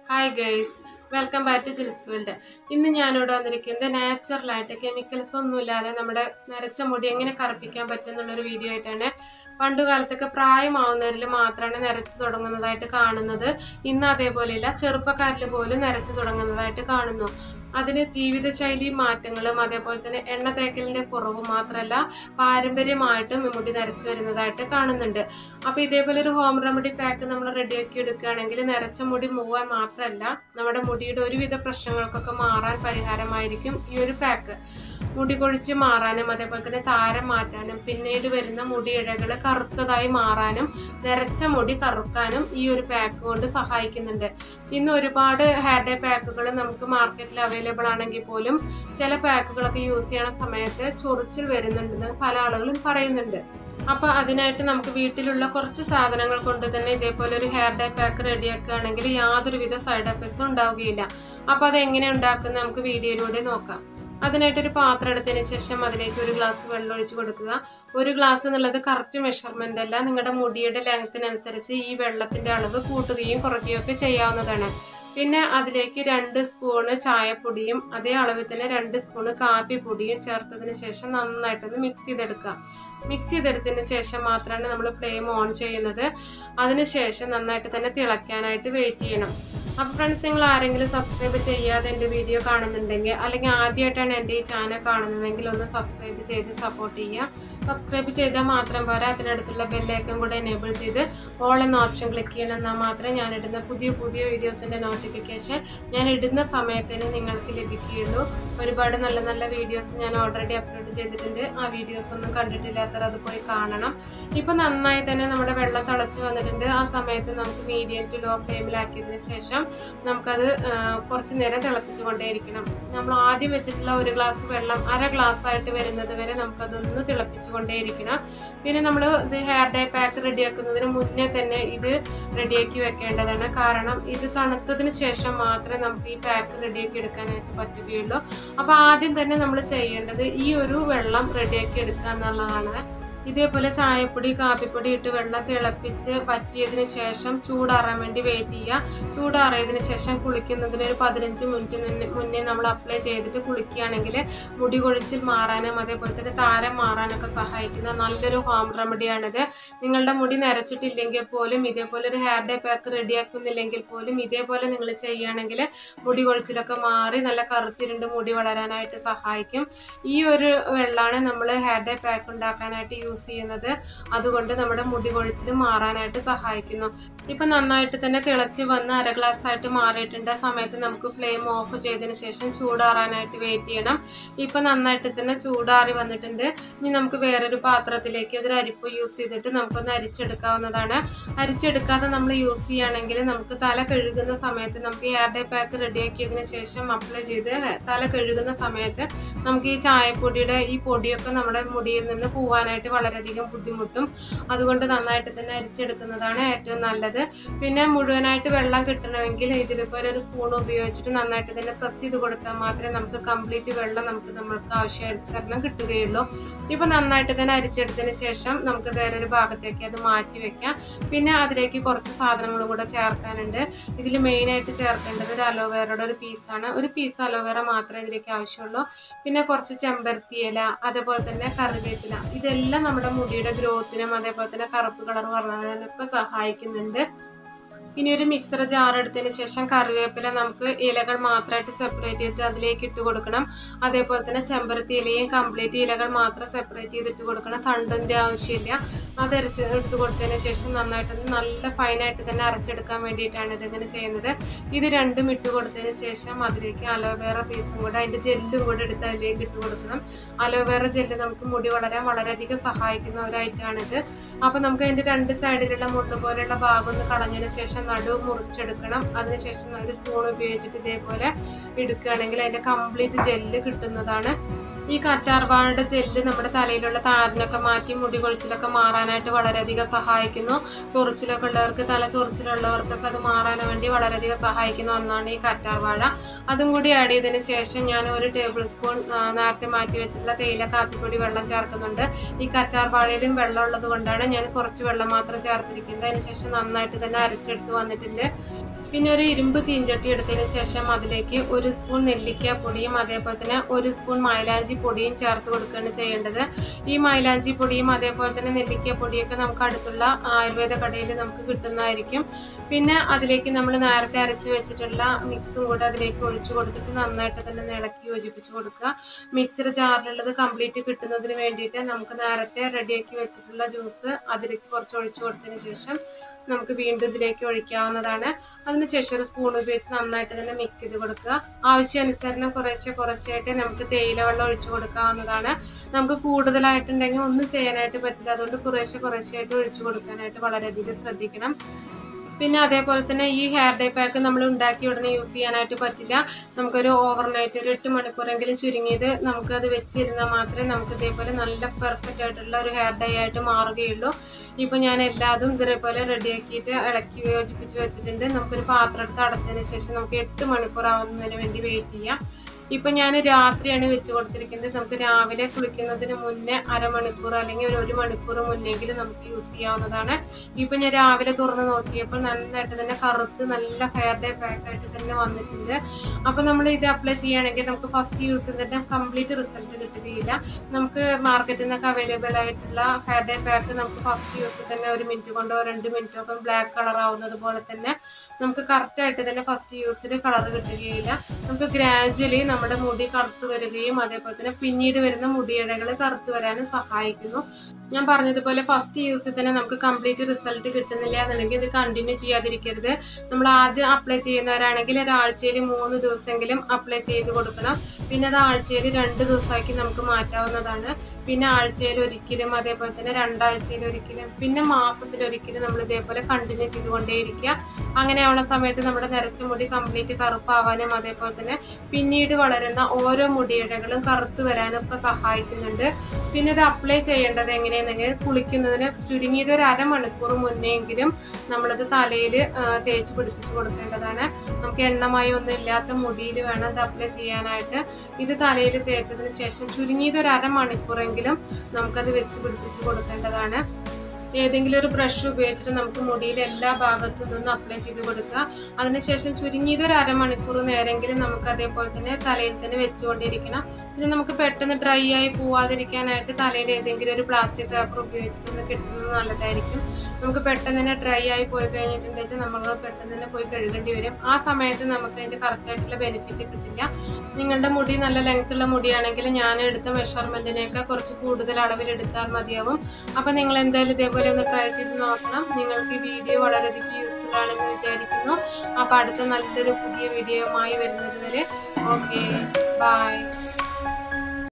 hi guys welcome back to Jil's world ഇന്ന് ഞാനിവിടെ വന്നിരിക്കുന്നത് നാച്ചുറലായിട്ട് കെമിക്കൽസ് ഒന്നുമില്ലാതെ നമ്മുടെ നരച്ച മുടി എങ്ങനെ കറുപ്പിക്കാൻ പറ്റും എന്നുള്ളൊരു വീഡിയോ ആയിട്ടാണ് പണ്ടു കാലത്തൊക്കെ പ്രായമാവുന്നവരിൽ മാത്രമാണ് നരച്ചു തുടങ്ങുന്നതായിട്ട് കാണുന്നത് ഇന്ന് അതേപോലെയല്ല ചെറുപ്പക്കാരിൽ പോലും നരച്ചു തുടങ്ങുന്നതായിട്ട് കാണുന്നു അതിന് ജീവിതശൈലി മാറ്റങ്ങളും അതേപോലെ തന്നെ എണ്ണ തേക്കലിന്റെ കുറവ് മാത്രമല്ല പാരമ്പര്യമായിട്ടും ഈ മുടി നരച്ചു വരുന്നതായിട്ട് കാണുന്നുണ്ട് അപ്പൊ ഇതേപോലെ ഒരു ഹോം റെമഡി പാക്ക് നമ്മൾ റെഡിയാക്കി എടുക്കുകയാണെങ്കിൽ നരച്ച മുടി മൂവാൻ മാത്രമല്ല നമ്മുടെ മുടിയുടെ ഒരുവിധ പ്രശ്നങ്ങൾക്കൊക്കെ മാറാൻ പരിഹാരമായിരിക്കും ഈ ഒരു പാക്ക് മുടി കൊഴിച്ച് മാറാനും അതേപോലെ തന്നെ താരം മാറ്റാനും പിന്നീട് വരുന്ന മുടിയിഴകൾ കറുത്തതായി മാറാനും നരച്ച മുടി കറുക്കാനും ഈ ഒരു പാക്ക് കൊണ്ട് സഹായിക്കുന്നുണ്ട് ഇന്ന് ഒരുപാട് ഹെയർ ഡേ പാക്കുകൾ നമുക്ക് മാർക്കറ്റിൽ അവൈലബിൾ ആണെങ്കിൽ പോലും ചില പാക്കുകളൊക്കെ യൂസ് ചെയ്യണ സമയത്ത് ചൊറിച്ചിൽ വരുന്നുണ്ടെന്ന് പല ആളുകളും പറയുന്നുണ്ട് അപ്പൊ അതിനായിട്ട് നമുക്ക് വീട്ടിലുള്ള കുറച്ച് സാധനങ്ങൾ കൊണ്ട് തന്നെ ഇതേപോലെ ഒരു ഹെയർ ഡേ പാക്ക് റെഡിയാക്കുകയാണെങ്കിൽ യാതൊരുവിധ സൈഡ് എഫക്ട്സും ഉണ്ടാവുകയില്ല അപ്പൊ അത് എങ്ങനെ ഉണ്ടാക്കുന്നത് നമുക്ക് വീഡിയോയിലൂടെ നോക്കാം അതിനായിട്ടൊരു പാത്രം എടുത്തതിന് ശേഷം അതിലേക്ക് ഒരു ഗ്ലാസ് വെള്ളം ഒഴിച്ച് കൊടുക്കുക ഒരു ഗ്ലാസ് എന്നുള്ളത് കറക്റ്റ് മെഷർമെന്റ് അല്ല നിങ്ങളുടെ മുടിയുടെ ലെങ്ത്തിനനുസരിച്ച് ഈ വെള്ളത്തിന്റെ അളവ് കൂട്ടുകയും കുറയ്ക്കുകയും ഒക്കെ ചെയ്യാവുന്നതാണ് പിന്നെ അതിലേക്ക് രണ്ട് സ്പൂണ് ചായപ്പൊടിയും അതേ അളവിൽ തന്നെ രണ്ട് സ്പൂണ് കാപ്പിപ്പൊടിയും ചേർത്തതിന് ശേഷം നന്നായിട്ടൊന്ന് മിക്സ് ചെയ്തെടുക്കുക മിക്സ് ചെയ്തെടുത്തതിന് ശേഷം മാത്രമാണ് നമ്മൾ ഫ്ലെയിം ഓൺ ചെയ്യുന്നത് അതിനുശേഷം നന്നായിട്ട് തന്നെ തിളയ്ക്കാനായിട്ട് വെയിറ്റ് ചെയ്യണം അപ്പോൾ ഫ്രണ്ട്സ് നിങ്ങൾ ആരെങ്കിലും സബ്സ്ക്രൈബ് ചെയ്യാതെ എൻ്റെ വീഡിയോ കാണുന്നുണ്ടെങ്കിൽ അല്ലെങ്കിൽ ആദ്യമായിട്ടാണ് എൻ്റെ ഈ ചാനൽ കാണുന്നതെങ്കിൽ ഒന്ന് സബ്സ്ക്രൈബ് ചെയ്ത് സപ്പോർട്ട് ചെയ്യുക സബ്സ്ക്രൈബ് ചെയ്താൽ മാത്രം പോരാ അതിനടുത്തുള്ള ബെല്ലൈക്കൻ കൂടെ എനേബിൾ ചെയ്ത് ഓൾ എന്ന ഓപ്ഷൻ ക്ലിക്ക് ചെയ്യണം എന്നാൽ മാത്രമേ ഞാൻ ഇടുന്ന പുതിയ പുതിയ വീഡിയോസിൻ്റെ നോട്ടിഫിക്കേഷൻ ഞാൻ ഇടുന്ന സമയത്തിന് നിങ്ങൾക്ക് ലഭിക്കുകയുള്ളൂ ഒരുപാട് നല്ല നല്ല വീഡിയോസ് ഞാൻ ഓൾറെഡി അപ്ലോഡ് ചെയ്തിട്ടുണ്ട് ആ വീഡിയോസ് ഒന്നും കണ്ടിട്ടില്ലാത്തവർ അത് പോയി കാണണം ഇപ്പം നന്നായി തന്നെ നമ്മുടെ വെള്ളം തിളച്ച് വന്നിട്ടുണ്ട് ആ സമയത്ത് നമുക്ക് മീഡിയം ടു ലോ ഫ്ലെയിമിലാക്കിയതിന് ശേഷം നമുക്കത് ആ, കുറച്ച് നേരം തിളപ്പിച്ചു കൊണ്ടേയിരിക്കണം നമ്മൾ ആദ്യം വെച്ചിട്ടുള്ള ഒരു ഗ്ലാസ് വെള്ളം അര ഗ്ലാസ് ആയിട്ട് വരുന്നത് വരെ നമുക്കതൊന്ന് തിളപ്പിച്ചു കൊണ്ടേയിരിക്കണം പിന്നെ നമ്മൾ ഇത് ഹെയർ ഡേ പാക്ക് റെഡിയാക്കുന്നതിന് മുന്നേ തന്നെ ഇത് റെഡിയാക്കി വെക്കേണ്ടതാണ് കാരണം ഇത് തണുത്തതിന് ശേഷം മാത്രമേ നമുക്ക് ഈ പാക്ക് റെഡിയാക്കി എടുക്കാനായിട്ട് പറ്റുകയുള്ളൂ അപ്പോൾ ആദ്യം തന്നെ നമ്മൾ ചെയ്യേണ്ടത് ഈ ഒരു വെള്ളം റെഡിയാക്കി എടുക്കുക എന്നുള്ളതാണ് ഇതേപോലെ ചായപ്പൊടി കാപ്പിപ്പൊടി ഇട്ട് വെള്ളം തിളപ്പിച്ച് വറ്റിയതിന് ശേഷം ചൂടാറാൻ വേണ്ടി വെയിറ്റ് ചെയ്യുക ചൂടാറിയതിന് ശേഷം കുളിക്കുന്നതിന് ഒരു പതിനഞ്ച് മിനിറ്റ് മുന്നേ മുന്നേ നമ്മൾ അപ്ലൈ ചെയ്തിട്ട് കുളിക്കുകയാണെങ്കിൽ മുടി കൊഴിച്ചിൽ മാറാനും അതേപോലെ തന്നെ താരം മാറാനൊക്കെ സഹായിക്കുന്ന നല്ലൊരു ഹോം റെമഡിയാണിത് നിങ്ങളുടെ മുടി നരച്ചിട്ടില്ലെങ്കിൽ പോലും ഇതേപോലെ ഒരു ഹെയർ ഡേ പാക്ക് റെഡിയാക്കുന്നില്ലെങ്കിൽ പോലും ഇതേപോലെ നിങ്ങൾ ചെയ്യുകയാണെങ്കിൽ മുടി കൊഴിച്ചിലൊക്കെ മാറി നല്ല കറുത്തിരുണ്ട് മുടി വളരാനായിട്ട് സഹായിക്കും ഈ ഒരു വെള്ളമാണ് നമ്മൾ ഹെയർ ഡേ പാക്ക് ഉണ്ടാക്കാനായിട്ട് യൂസ് ചെയ്യുന്നത് അതുകൊണ്ട് നമ്മുടെ മുടി കൊഴിച്ചിൽ മാറാനായിട്ട് സഹായിക്കുന്നു ഇപ്പൊ നന്നായിട്ട് തന്നെ തിളച്ച് വന്ന് അര ഗ്ലാസ് ആയിട്ട് മാറിയിട്ടുണ്ട് ആ സമയത്ത് നമുക്ക് ഫ്ലെയിം ഓഫ് ചെയ്തതിന് ശേഷം ചൂടാറാനായിട്ട് വെയിറ്റ് ചെയ്യണം ഇപ്പൊ നന്നായിട്ട് തന്നെ ചൂടാറി വന്നിട്ടുണ്ട് ഇനി നമുക്ക് വേറൊരു പാത്രത്തിലേക്ക് അതൊരു അരിപ്പ് യൂസ് ചെയ്തിട്ട് നമുക്കൊന്ന് അരിച്ചെടുക്കാവുന്നതാണ് അരിച്ചെടുക്കാതെ നമ്മൾ യൂസ് ചെയ്യുകയാണെങ്കിൽ നമുക്ക് തല കഴുകുന്ന സമയത്ത് നമുക്ക് എയർ ഡേ പാക്ക് റെഡിയാക്കിയതിന് ശേഷം അപ്ലൈ ചെയ്ത് തല കഴുകുന്ന സമയത്ത് നമുക്ക് ഈ ചായപ്പൊടിയുടെ ഈ പൊടിയൊക്കെ നമ്മുടെ മുടിയിൽ നിന്ന് പോവാനായിട്ട് വളരെയധികം ബുദ്ധിമുട്ടും അതുകൊണ്ട് നന്നായിട്ട് തന്നെ അരിച്ചെടുക്കുന്നതാണ് ഏറ്റവും നല്ലത് പിന്നെ മുഴുവനായിട്ട് വെള്ളം കിട്ടണമെങ്കിൽ ഇതിലിപ്പോൾ ഒരു സ്പൂൺ ഉപയോഗിച്ചിട്ട് നന്നായിട്ട് തന്നെ പ്രസ് ചെയ്ത് കൊടുത്താൽ മാത്രമേ നമുക്ക് കംപ്ലീറ്റ് വെള്ളം നമുക്ക് നമ്മൾക്ക് ആവശ്യാനുസരണം കിട്ടുകയുള്ളൂ ഇപ്പം നന്നായിട്ട് തന്നെ അരിച്ചെടുത്തതിന് ശേഷം നമുക്ക് വേറൊരു ഭാഗത്തേക്ക് അത് മാറ്റി വെക്കാം പിന്നെ അതിലേക്ക് കുറച്ച് സാധനങ്ങൾ കൂടെ ചേർക്കാനുണ്ട് ഇതിൽ മെയിനായിട്ട് ചേർക്കേണ്ടത് ഒരു അലോവേറയുടെ ഒരു പീസാണ് ഒരു പീസ് അലോവേറ മാത്രമേ ഇതിലേക്ക് ആവശ്യമുള്ളൂ പിന്നെ കുറച്ച് ചെമ്പരത്തി ഇല അതേപോലെ തന്നെ കറിവേപ്പില ഇതെല്ലാം നമ്മുടെ മുടിയുടെ ഗ്രോത്തിനും അതേപോലെ തന്നെ കറുപ്പ് കളർ വളരാനൊക്കെ സഹായിക്കുന്നുണ്ട് ഇനി ഒരു മിക്സർ ജാർ എടുത്തതിന് ശേഷം കറിവേപ്പില നമുക്ക് ഇലകൾ മാത്രമായിട്ട് സെപ്പറേറ്റ് ചെയ്തിട്ട് അതിലേക്ക് ഇട്ട് കൊടുക്കണം അതേപോലെ തന്നെ ചെമ്പരത്തി ഇലയും കംപ്ലീറ്റ് ഇലകൾ മാത്രം സെപ്പറേറ്റ് ചെയ്തിട്ട് കൊടുക്കണം തണ്ടിൻ്റെ ആവശ്യമില്ല അത് അരച്ച് എടുത്ത് കൊടുത്തതിന് ശേഷം നന്നായിട്ടൊന്ന് നല്ല ഫൈനായിട്ട് തന്നെ അരച്ചെടുക്കാൻ വേണ്ടിയിട്ടാണ് ഇതിങ്ങനെ ചെയ്യുന്നത് ഇത് രണ്ടും ഇട്ട് കൊടുത്തതിന് ശേഷം അതിലേക്ക് അലോവേറ പീസും കൂടെ അതിൻ്റെ ജെല്ലും കൂടെ എടുത്ത് അതിലേക്ക് ഇട്ട് കൊടുക്കണം അലോവേറ ജെല്ല് നമുക്ക് മുടി വളരാൻ വളരെയധികം സഹായിക്കുന്ന ഒരു ഐറ്റമാണിത് അപ്പോൾ നമുക്ക് അതിൻ്റെ രണ്ട് സൈഡിലുള്ള മുണ്ട് പോലെയുള്ള ഭാഗം ഒന്ന് കളഞ്ഞതിന് ശേഷം നടു മുറിച്ചെടുക്കണം അതിനുശേഷം ഒരു സ്പൂൺ ഉപയോഗിച്ചിട്ട് ഇതേപോലെ എടുക്കുകയാണെങ്കിൽ അതിൻ്റെ കംപ്ലീറ്റ് ജെല്ല് കിട്ടുന്നതാണ് ഈ കറ്റാർവാഴയുടെ ജെല്ല് നമ്മുടെ തലയിലുള്ള താരനൊക്കെ മാറ്റി മുടി കൊഴിച്ചിലൊക്കെ മാറാനായിട്ട് വളരെയധികം സഹായിക്കുന്നു ചൊറിച്ചിലൊക്കെ ഉള്ളവർക്ക് തല ചൊറിച്ചിലുള്ളവർക്കൊക്കെ അത് മാറാൻ വേണ്ടി വളരെയധികം സഹായിക്കുന്ന ഒന്നാണ് ഈ കറ്റാർവാഴ അതും കൂടി ആഡ് ചെയ്തതിന് ശേഷം ഞാൻ ഒരു ടേബിൾ സ്പൂൺ ആ, നേരത്തെ മാറ്റി വെച്ചിട്ടുള്ള തേയില കാപ്പിപ്പൊടി വെള്ളം ചേർക്കുന്നുണ്ട് ഈ കറ്റാർവാഴയിലും വെള്ളം ഉള്ളത് കൊണ്ടാണ് ഞാൻ കുറച്ച് വെള്ളം മാത്രം ചേർത്തിരിക്കുന്നത് അതിന് ശേഷം നന്നായിട്ട് തന്നെ അരച്ചെടുത്ത് വന്നിട്ടുണ്ട് പിന്നെ ഒരു ഇരുമ്പ് ചീഞ്ചട്ടി എടുത്തതിന് ശേഷം അതിലേക്ക് ഒരു സ്പൂൺ നെല്ലിക്ക പൊടിയും അതേപോലെ തന്നെ ഒരു സ്പൂൺ മൈലാഞ്ചി പൊടിയും ചേർത്ത് കൊടുക്കുകയാണ് ചെയ്യേണ്ടത് ഈ മൈലാഞ്ചി പൊടിയും അതേപോലെ തന്നെ നെല്ലിക്ക പൊടിയൊക്കെ നമുക്ക് അടുത്തുള്ള ആയുർവേദ കടയിൽ നമുക്ക് കിട്ടുന്നതായിരിക്കും പിന്നെ അതിലേക്ക് നമ്മൾ നേരത്തെ അരച്ച് വെച്ചിട്ടുള്ള മിക്സും കൂടെ അതിലേക്ക് ഒഴിച്ചു കൊടുത്തിട്ട് നന്നായിട്ട് തന്നെ ഒന്ന് ഇളക്കി യോജിപ്പിച്ച് കൊടുക്കുക മിക്സർ ജാറിലുള്ളത് കംപ്ലീറ്റ് കിട്ടുന്നതിന് വേണ്ടിയിട്ട് നമുക്ക് നേരത്തെ റെഡിയാക്കി വെച്ചിട്ടുള്ള ജ്യൂസ് അതിലേക്ക് കുറച്ച് ഒഴിച്ചു കൊടുത്തതിന് ശേഷം നമുക്ക് വീണ്ടും ഇതിലേക്ക് ഒഴിക്കാവുന്നതാണ് അതിനുശേഷം ഒരു സ്പൂൺ ഉപയോഗിച്ച് നന്നായിട്ട് തന്നെ മിക്സ് ചെയ്ത് കൊടുക്കുക ആവശ്യാനുസരണം കുറേശ്ശെ കുറേശ്ശെയായിട്ട് നമുക്ക് തേയില വെള്ളം ഒഴിച്ചു കൊടുക്കാവുന്നതാണ് നമുക്ക് കൂടുതലായിട്ടുണ്ടെങ്കിൽ ഒന്നും ചെയ്യാനായിട്ട് പറ്റില്ല അതുകൊണ്ട് കുറേശ്ശെ കുറേശ്ശെയായിട്ട് ഒഴിച്ചു കൊടുക്കാനായിട്ട് വളരെയധികം ശ്രദ്ധിക്കണം പിന്നെ അതേപോലെ തന്നെ ഈ ഹെയർ ഡേ പാക്ക് നമ്മൾ ഉണ്ടാക്കി ഉടനെ യൂസ് ചെയ്യാനായിട്ട് പറ്റില്ല നമുക്കൊരു ഓവർനൈറ്റ് ഒരു എട്ട് മണിക്കൂറെങ്കിലും ചുരുങ്ങിയത് നമുക്കത് വെച്ചിരുന്നാൽ മാത്രമേ നമുക്ക് ഇതേപോലെ നല്ല പെർഫെക്റ്റ് ആയിട്ടുള്ള ഒരു ഹെയർ ഡേ ആയിട്ട് മാറുകയുള്ളൂ ഇപ്പോൾ ഞാൻ എല്ലാതും ഇതേപോലെ റെഡിയാക്കിയിട്ട് ഇളക്കി യോജിപ്പിച്ച് വെച്ചിട്ടുണ്ട് നമുക്കൊരു പാത്രം എടുത്ത് അടച്ചതിന് ശേഷം നമുക്ക് എട്ട് മണിക്കൂർ ആവുന്നതിന് വേണ്ടി വെയിറ്റ് ചെയ്യാം ഇപ്പൊ ഞാൻ രാത്രിയാണ് വെച്ച് കൊടുത്തിരിക്കുന്നത് നമുക്ക് രാവിലെ കുളിക്കുന്നതിന് മുന്നേ അരമണിക്കൂർ അല്ലെങ്കിൽ ഒരു ഒരു മണിക്കൂർ മുന്നെങ്കിലും നമുക്ക് യൂസ് ചെയ്യാവുന്നതാണ് ഇപ്പൊ ഞാൻ രാവിലെ തുറന്ന് നോക്കിയപ്പോൾ നന്നായിട്ട് തന്നെ കറുത്ത് നല്ല ഹെയർ ഡേ പാക്ക് ആയിട്ട് തന്നെ വന്നിട്ടുണ്ട് അപ്പൊ നമ്മൾ ഇത് അപ്ലൈ ചെയ്യുകയാണെങ്കിൽ നമുക്ക് ഫസ്റ്റ് യൂസ് തന്നെ കംപ്ലീറ്റ് റിസൾട്ട് കിട്ടുകയില്ല നമുക്ക് മാർക്കറ്റിൽ നിന്നൊക്കെ അവൈലബിൾ ആയിട്ടുള്ള ഹെയർ ഡേ പാക്ക് നമുക്ക് ഫസ്റ്റ് യൂസ് തന്നെ ഒരു മിനിറ്റ് കൊണ്ടോ രണ്ട് മിനിറ്റോ ഒക്കെ ബ്ലാക്ക് കളർ ആവുന്നത് പോലെ തന്നെ നമുക്ക് കറക്റ്റ് ആയിട്ട് തന്നെ ഫസ്റ്റ് യൂസിൽ കളർ കിട്ടുകയില്ല നമുക്ക് ഗ്രാജുവലി നമ്മുടെ മുടി കറുത്ത് വരികയും അതേപോലെ തന്നെ പിന്നീട് വരുന്ന മുടിയിഴകൾ കറുത്ത് വരാനും സഹായിക്കുന്നു ഞാൻ പറഞ്ഞതുപോലെ ഫസ്റ്റ് യൂസിൽ തന്നെ നമുക്ക് കംപ്ലീറ്റ് റിസൾട്ട് കിട്ടുന്നില്ല എന്നുണ്ടെങ്കിൽ ഇത് കണ്ടിന്യൂ ചെയ്യാതിരിക്കരുത് നമ്മൾ ആദ്യം അപ്ലൈ ചെയ്യുന്നവരാണെങ്കിൽ ഒരാഴ്ചയിൽ മൂന്ന് ദിവസമെങ്കിലും അപ്ലൈ ചെയ്ത് കൊടുക്കണം പിന്നെ അത് ആഴ്ചയിൽ രണ്ട് ദിവസമാക്കി നമുക്ക് മാറ്റാവുന്നതാണ് പിന്നെ ആഴ്ചയിൽ ഒരിക്കലും അതേപോലെ തന്നെ രണ്ടാഴ്ചയിൽ ഒരിക്കലും പിന്നെ മാസത്തിൽ ഒരിക്കലും നമ്മൾ ഇതേപോലെ കണ്ടിന്യൂ ചെയ്തുകൊണ്ടേയിരിക്കുക അങ്ങനെ ആവുന്ന സമയത്ത് നമ്മുടെ നരച്ച മുടി കംപ്ലീറ്റ് കറുപ്പാവാനും അതേപോലെ തന്നെ പിന്നീട് വളരുന്ന ഓരോ മുടിയിഴകളും കറുത്ത് വരാനും ഒക്കെ സഹായിക്കുന്നുണ്ട് പിന്നെ ഇത് അപ്ലൈ ചെയ്യേണ്ടത് എങ്ങനെയാണെങ്കിൽ കുളിക്കുന്നതിന് ചുരുങ്ങിയത് ഒരു അരമണിക്കൂർ മുന്നെങ്കിലും നമ്മളിത് തലയിൽ തേച്ച് പിടിപ്പിച്ച് കൊടുക്കേണ്ടതാണ് നമുക്ക് എണ്ണമായി ഒന്നും ഇല്ലാത്ത മുടിയിൽ വേണം ഇത് അപ്ലൈ ചെയ്യാനായിട്ട് ഇത് തലയിൽ തേച്ചതിന് ശേഷം ചുരുങ്ങിയത് ഒരു അരമണിക്കൂറെങ്കിലും നമുക്കത് വെച്ച് പിടിപ്പിച്ച് കൊടുക്കേണ്ടതാണ് ഏതെങ്കിലും ഒരു ബ്രഷ് ഉപയോഗിച്ചിട്ട് നമുക്ക് മുടിയിൽ എല്ലാ ഭാഗത്തും ഇതൊന്ന് അപ്ലൈ ചെയ്ത് കൊടുക്കുക അതിനുശേഷം ചുരുങ്ങിയത് ഒരു അരമണിക്കൂർ നേരെങ്കിലും നമുക്ക് അതേപോലെ തന്നെ തലയിൽ തന്നെ വെച്ചുകൊണ്ടിരിക്കണം ഇത് നമുക്ക് പെട്ടെന്ന് ഡ്രൈ ആയി പോവാതിരിക്കാനായിട്ട് തലയിൽ ഏതെങ്കിലും ഒരു പ്ലാസ്റ്റിക് പേപ്പർ ഉപയോഗിച്ചിട്ട് ഒന്ന് കെട്ടുന്നത് നല്ലതായിരിക്കും നമുക്ക് പെട്ടെന്ന് തന്നെ ഡ്രൈ ആയി പോയി കഴിഞ്ഞിട്ടുണ്ടെങ്കിൽ നമ്മൾ പെട്ടെന്ന് തന്നെ പോയി കഴുകേണ്ടി വരും ആ സമയത്ത് നമുക്ക് അതിന്റെ കറക്റ്റ് ആയിട്ടുള്ള ബെനിഫിറ്റ് കിട്ടില്ല നിങ്ങളുടെ മുടി നല്ല ലെങ്ത് ഉള്ള മുടിയാണെങ്കിൽ ഞാൻ എടുത്ത മെഷർമെന്റിനേക്കാൾ കുറച്ച് കൂടുതൽ അളവിൽ എടുത്താൽ മതിയാവും അപ്പൊ നിങ്ങൾ എന്തായാലും ഇതേപോലെ ഒന്ന് ട്രൈ ചെയ്ത് നോക്കണം നിങ്ങൾക്ക് ഈ വീഡിയോ വളരെയധികം യൂസ്ഫുൾ ആണെന്ന് വിചാരിക്കുന്നു അപ്പൊ അടുത്ത നല്ലൊരു പുതിയ വീഡിയോയുമായി വരുന്നത് വരെ ഓക്കെ ബൈ